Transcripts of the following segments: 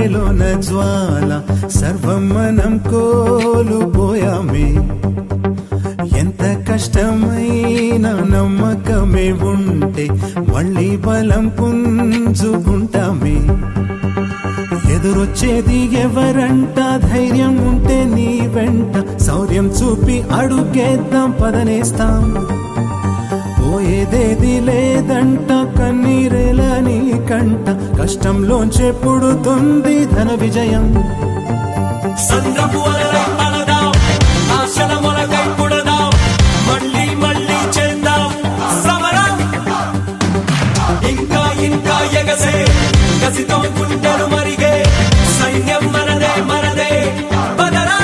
గుండెలోన జ్వాల సర్వం మనం కోల్పోయామే ఎంత కష్టమైనా నమ్మకమే ఉంటే మళ్ళీ బలం పుంజుకుంటామే ఎదురొచ్చేది ఎవరంట ధైర్యం ఉంటే నీ వెంట శౌర్యం చూపి అడుగేద్దాం పదనేస్తాం పోయేదేది లేదంట కన్నీరేల నీ కంట కష్టంలోంచే పుడుతుంది ధన విజయం సంద్రపు అలలై అలదాం ఆశల మొలకై పుడదాం మళ్ళీ మళ్ళీ చేద్దాం సమరం ఇంకా ఇంకా ఎగసే కసితో గుండెలు మరిగే సైన్యం మనదే మనదే పదరా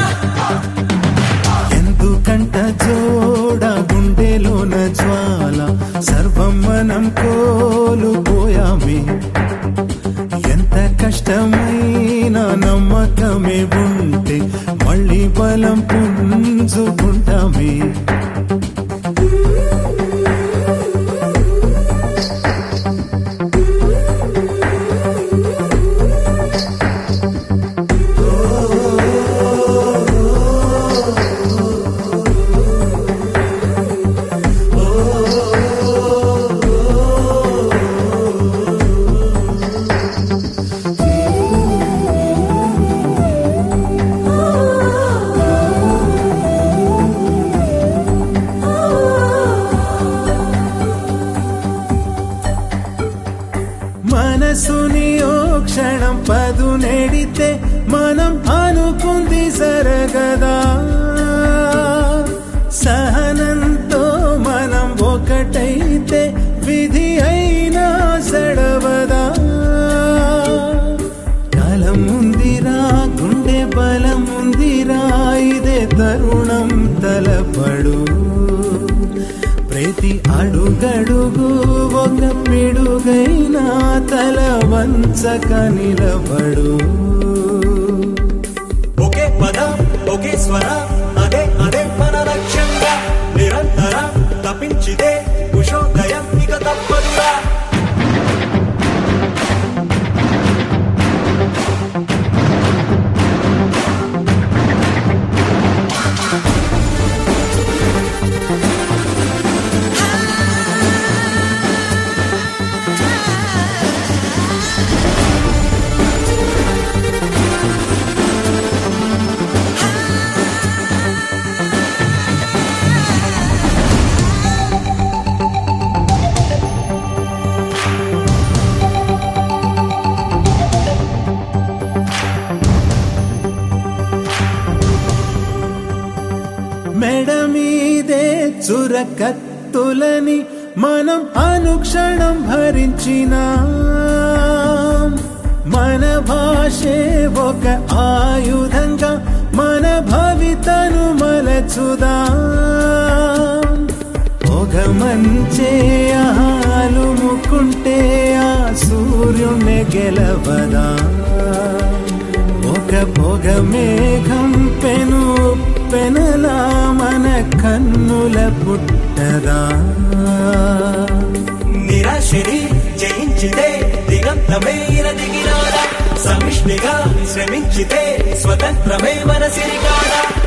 ఎందుకంట జోడ గుండెలోన జ్వాల సర్వం మనం కోల్పోయామే ఎంత కష్టమైనా నమ్మకమే ఉంటే మళ్ళీ బలం పుంజుకుంటామే మనసుని ఓ క్షణం పదు నెడితే మనం అనుకుంది జరగదా సహనంతో మనం ఒకటైతే విధి అయినా సడవదా కాలం ఉందిరా గుండె బలం ఉందిరా ఇదే తరుణం తలపడు ప్రతి అడుగడుగు ఒక పిడుగైనా తల వంచక నిలబడు ఒకే పద ఒకే స్వర అదే అదే మన లక్ష్యంగా నిరంతరం తప్పించితే ఉషోదయం ఇక తప్పదురా మెడ మీదే చురకత్తులని మనం అనుక్షణం భరించిన మన భాషే ఒక ఆయుధంగా మన భవితను మలచుదా ఒక మంచే ఆలుముకుంటే ఆ సూర్యుని గెలవదా ఒక పొగ మేఘం పెను పెనలా మన కన్నుల పుట్టదా నిరాశని జయించితే దిగంతమే దిగినాడా సమిష్టిగా శ్రమించితే స్వతంత్రమే మన సిరిగాడా